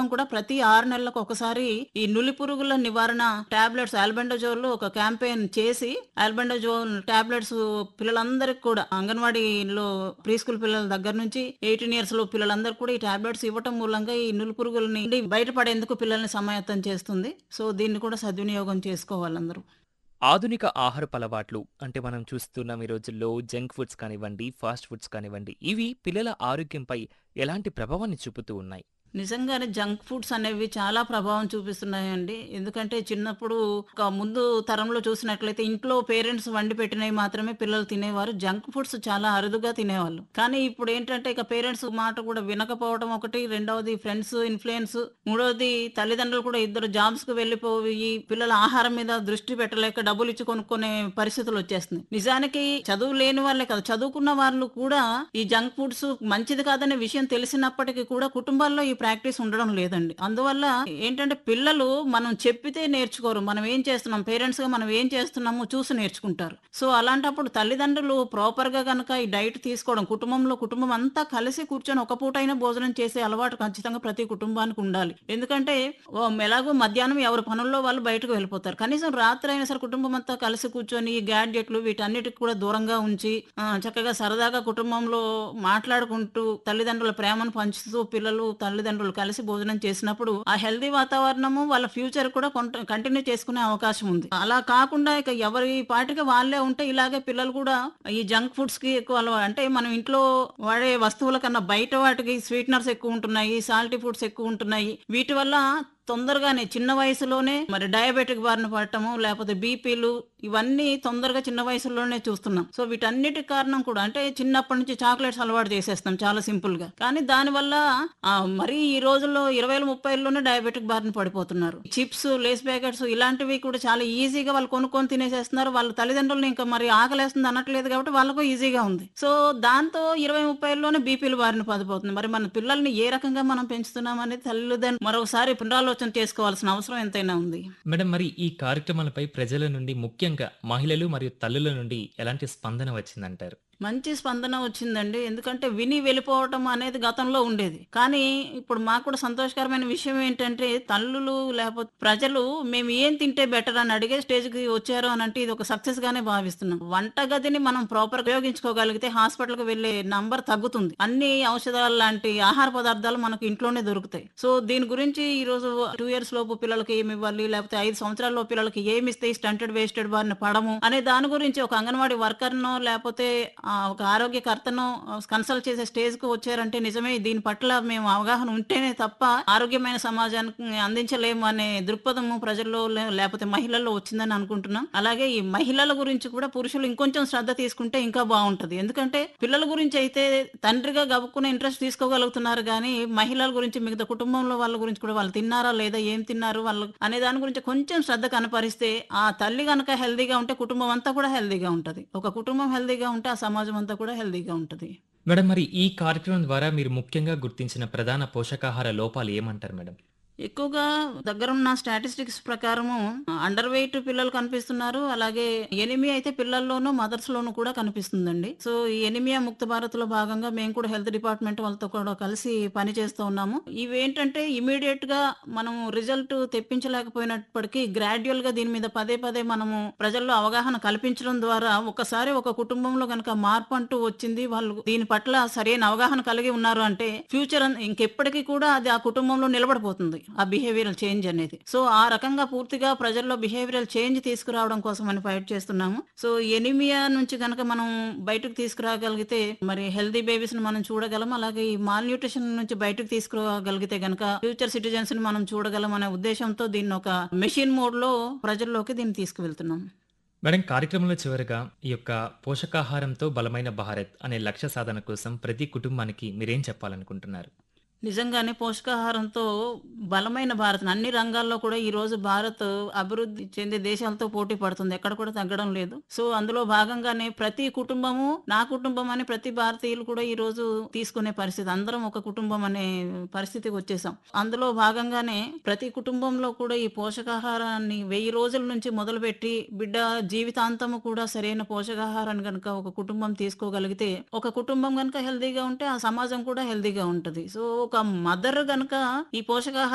కూడా ప్రతి ఆరు నెలలకు ఒకసారి ఈ నులి పురుగుల నివారణ టాబ్లెట్స్ ఆల్బెండజోల్ ఒక క్యాంపెయిన్ చేసి ఆల్బెండజోల్ టాబ్లెట్స్ పిల్లలందరికీ కూడా అంగన్వాడీలో ప్రీ స్కూల్ పిల్లల దగ్గర నుంచి ఎయిటీన్ ఇయర్స్ లో పిల్లలందరికీ కూడా ఈ టాబ్లెట్స్ ఇవ్వటం మూలంగా ఈ నులి పురుగులని బయటపడేందుకు పిల్లల్ని సమాయత్తం చేస్తుంది సో దీన్ని కూడా సద్వినియోగం చేసుకోవాలి అందరూ ఆధునిక ఆహారపు అలవాట్లు అంటే మనం చూస్తున్నాం ఈ రోజుల్లో జంక్ ఫుడ్స్ కానివ్వండి ఫాస్ట్ ఫుడ్స్ కానివ్వండి ఇవి పిల్లల ఆరోగ్యంపై ఎలాంటి ప్రభావాన్ని చూపుతూ ఉన్నాయి నిజంగానే జంక్ ఫుడ్స్ అనేవి చాలా ప్రభావం చూపిస్తున్నాయండి ఎందుకంటే చిన్నప్పుడు ఒక ముందు తరంలో చూసినట్లయితే ఇంట్లో పేరెంట్స్ వండి పెట్టినవి మాత్రమే పిల్లలు తినేవారు జంక్ ఫుడ్స్ చాలా అరుదుగా తినేవాళ్ళు కానీ ఇప్పుడు ఏంటంటే ఇక పేరెంట్స్ మాట కూడా వినకపోవడం ఒకటి రెండవది ఫ్రెండ్స్ ఇన్ఫ్లుయెన్స్ మూడవది తల్లిదండ్రులు కూడా ఇద్దరు జాబ్స్ కు వెళ్ళిపోయి పిల్లల ఆహారం మీద దృష్టి పెట్టలేక డబ్బులు ఇచ్చి కొనుక్కునే పరిస్థితులు వచ్చేస్తున్నాయి నిజానికి చదువు లేని వాళ్ళే కదా చదువుకున్న వాళ్ళు కూడా ఈ జంక్ ఫుడ్స్ మంచిది కాదనే విషయం తెలిసినప్పటికీ కూడా కుటుంబాల్లో ఈ ప్రాక్టీస్ ఉండడం లేదండి అందువల్ల ఏంటంటే పిల్లలు మనం చెప్పితే నేర్చుకోరు మనం ఏం చేస్తున్నాం పేరెంట్స్ గా మనం ఏం చేస్తున్నామో చూసి నేర్చుకుంటారు సో అలాంటప్పుడు తల్లిదండ్రులు ప్రాపర్ గా కనుక ఈ డైట్ తీసుకోవడం కుటుంబంలో కుటుంబం అంతా కలిసి కూర్చొని ఒక పూటైనా భోజనం చేసే అలవాటు ఖచ్చితంగా ప్రతి కుటుంబానికి ఉండాలి ఎందుకంటే ఓ ఎలాగో మధ్యాహ్నం ఎవరి పనుల్లో వాళ్ళు బయటకు వెళ్ళిపోతారు కనీసం రాత్రి అయినా సరే కుటుంబం అంతా కలిసి కూర్చొని ఈ గ్యాడ్జెట్లు వీటన్నిటికి కూడా దూరంగా ఉంచి ఆ, చక్కగా సరదాగా కుటుంబంలో మాట్లాడుకుంటూ తల్లిదండ్రుల ప్రేమను పంచుతూ పిల్లలు తల్లిదండ్రులు కలిసి భోజనం చేసినప్పుడు ఆ హెల్దీ వాతావరణము వాళ్ళ ఫ్యూచర్ కూడా కంటిన్యూ చేసుకునే అవకాశం ఉంది అలా కాకుండా ఇక ఎవరి పాటికి వాళ్ళే ఉంటే ఇలాగే పిల్లలు కూడా ఈ జంక్ ఫుడ్స్ కి ఎక్కువ అలవా అంటే మనం ఇంట్లో వాడే వస్తువుల కన్నా బయట వాటికి స్వీట్నర్స్ ఎక్కువ ఉంటున్నాయి సాల్టీ ఫుడ్స్ ఎక్కువ ఉంటున్నాయి వీటి వల్ల తొందరగానే చిన్న వయసులోనే మరి డయాబెటిక్ బారిన పడటము లేకపోతే బీపీలు ఇవన్నీ తొందరగా చిన్న వయసులోనే చూస్తున్నాం సో వీటన్నిటి కారణం కూడా అంటే చిన్నప్పటి నుంచి చాక్లెట్స్ అలవాటు చేసేస్తాం చాలా సింపుల్ గా కానీ దానివల్ల ఆ, మరీ ఈ రోజుల్లో ఇరవై ముప్పైలోనే డయాబెటిక్ బారిన పడిపోతున్నారు చిప్స్ లేస్ ప్యాకెట్స్ ఇలాంటివి కూడా చాలా ఈజీగా వాళ్ళు కొనుక్కొని తినేసేస్తున్నారు వాళ్ళ తల్లిదండ్రులు ఇంకా మరి ఆకలేస్తుంది అనట్లేదు కాబట్టి వాళ్ళకు ఈజీగా ఉంది సో దాంతో ఇరవై ముప్పైలోనే బీపీలు బారిన పడిపోతుంది మరి మన పిల్లల్ని ఏ రకంగా మనం పెంచుతున్నాం అనేది తల్లిదండ్రులు మరొకసారి పునరాలోచన చేసుకోవాల్సిన అవసరం ఎంతైనా ఉంది మేడం మరి ఈ కార్యక్రమాలపై ప్రజల నుండి ముఖ్యంగా మహిళలు మరియు తల్లుల నుండి ఎలాంటి స్పందన వచ్చిందంటారు మంచి స్పందన వచ్చిందండి ఎందుకంటే విని వెళ్ళిపోవటం అనేది గతంలో ఉండేది కానీ ఇప్పుడు మాకు కూడా సంతోషకరమైన విషయం ఏంటంటే తల్లులు లేకపోతే ప్రజలు మేము ఏం తింటే బెటర్ అని అడిగే స్టేజ్ కి వచ్చారు అని అంటే ఇది ఒక సక్సెస్ గానే భావిస్తున్నాం వంట గదిని మనం ప్రాపర్ ఉపయోగించుకోగలిగితే హాస్పిటల్ కి వెళ్లే నంబర్ తగ్గుతుంది అన్ని ఔషధాలు లాంటి ఆహార పదార్థాలు మనకు ఇంట్లోనే దొరుకుతాయి సో దీని గురించి ఈ రోజు టూ ఇయర్స్ లోపు పిల్లలకి ఏమి ఇవ్వాలి లేకపోతే ఐదు సంవత్సరాల లోపు పిల్లలకి ఏమి ఇస్తే స్టంటెడ్ వేస్టెడ్ బారిన పడము అనే దాని గురించి ఒక అంగన్వాడీ వర్కర్నో లేకపోతే ఆ, ఒక ఆరోగ్యకర్తను కన్సల్ట్ చేసే స్టేజ్ కు వచ్చారంటే నిజమే దీని పట్ల మేము అవగాహన ఉంటేనే తప్ప ఆరోగ్యమైన సమాజానికి అందించలేము అనే దృక్పథము ప్రజల్లో లే- లేకపోతే మహిళల్లో వచ్చిందని అనుకుంటున్నాం అలాగే ఈ మహిళల గురించి కూడా పురుషులు ఇంకొంచెం శ్రద్ధ తీసుకుంటే ఇంకా బాగుంటది ఎందుకంటే పిల్లల గురించి అయితే తండ్రిగా గబుక్కునే ఇంట్రెస్ట్ తీసుకోగలుగుతున్నారు కానీ మహిళల గురించి మిగతా కుటుంబంలో వాళ్ళ గురించి కూడా వాళ్ళు తిన్నారా లేదా ఏం తిన్నారు వాళ్ళు అనే దాని గురించి కొంచెం శ్రద్ధ కనపరిస్తే ఆ తల్లి గనక హెల్దీగా ఉంటే కుటుంబం అంతా కూడా హెల్దీగా ఉంటది ఒక కుటుంబం హెల్దీగా ఉంటే ఆ సమాజం అంతా కూడా హెల్దీగా ఉంటది మేడం మరి ఈ కార్యక్రమం ద్వారా మీరు ముఖ్యంగా గుర్తించిన ప్రధాన పోషకాహార లోపాలు ఏమంటారు మేడం ఎక్కువగా దగ్గరున్న స్టాటిస్టిక్స్ ప్రకారము అండర్ వెయిట్ పిల్లలు కనిపిస్తున్నారు అలాగే ఎనిమియా అయితే పిల్లల్లోనూ మదర్స్ లోనూ కూడా కనిపిస్తుందండి సో ఈ ఎనిమియా ముక్త భారత్ లో భాగంగా మేము కూడా హెల్త్ డిపార్ట్మెంట్ వాళ్ళతో కూడా కలిసి పని చేస్తూ ఉన్నాము ఇవేంటంటే ఇమీడియట్ గా మనం రిజల్ట్ తెప్పించలేకపోయినప్పటికీ గ్రాడ్యువల్ గా దీని మీద పదే పదే మనము ప్రజల్లో అవగాహన కల్పించడం ద్వారా ఒకసారి ఒక కుటుంబంలో గనక మార్పు అంటూ వచ్చింది వాళ్ళు దీని పట్ల సరైన అవగాహన కలిగి ఉన్నారు అంటే ఫ్యూచర్ ఇంకెప్పటికీ కూడా అది ఆ కుటుంబంలో నిలబడిపోతుంది ఆ బిహేవియరల్ చేంజ్ అనేది సో ఆ రకంగా పూర్తిగా ప్రజల్లో బిహేవియరల్ చేంజ్ తీసుకురావడం కోసం అని ఫైట్ చేస్తున్నాము సో ఎనిమియా నుంచి గనక మనం బయటకు తీసుకురాగలిగితే మరి హెల్దీ బేబీస్ ని మనం చూడగలం అలాగే ఈ మాల్ న్యూట్రిషన్ నుంచి బయటకు తీసుకురాగలిగితే గనక ఫ్యూచర్ సిటిజన్స్ ని మనం చూడగలం అనే ఉద్దేశంతో దీన్ని ఒక మెషిన్ మోడ్ లో ప్రజల్లోకి దీన్ని తీసుకువెళ్తున్నాం మేడం కార్యక్రమంలో చివరిగా ఈ యొక్క పోషకాహారంతో బలమైన భారత్ అనే లక్ష్య సాధన కోసం ప్రతి కుటుంబానికి మీరేం చెప్పాలనుకుంటున్నారు నిజంగానే పోషకాహారంతో బలమైన భారత్ అన్ని రంగాల్లో కూడా ఈ రోజు భారత్ అభివృద్ధి చెందే దేశాలతో పోటీ పడుతుంది ఎక్కడ కూడా తగ్గడం లేదు సో అందులో భాగంగానే ప్రతి కుటుంబము నా కుటుంబం అని ప్రతి భారతీయులు కూడా ఈ రోజు తీసుకునే పరిస్థితి అందరం ఒక కుటుంబం అనే పరిస్థితికి వచ్చేసాం అందులో భాగంగానే ప్రతి కుటుంబంలో కూడా ఈ పోషకాహారాన్ని వెయ్యి రోజుల నుంచి మొదలుపెట్టి బిడ్డ జీవితాంతము కూడా సరైన పోషకాహారాన్ని కనుక ఒక కుటుంబం తీసుకోగలిగితే ఒక కుటుంబం కనుక హెల్దీగా ఉంటే ఆ సమాజం కూడా హెల్దీగా ఉంటది సో ఒక మదర్ గనుక ఈ పోషకాహార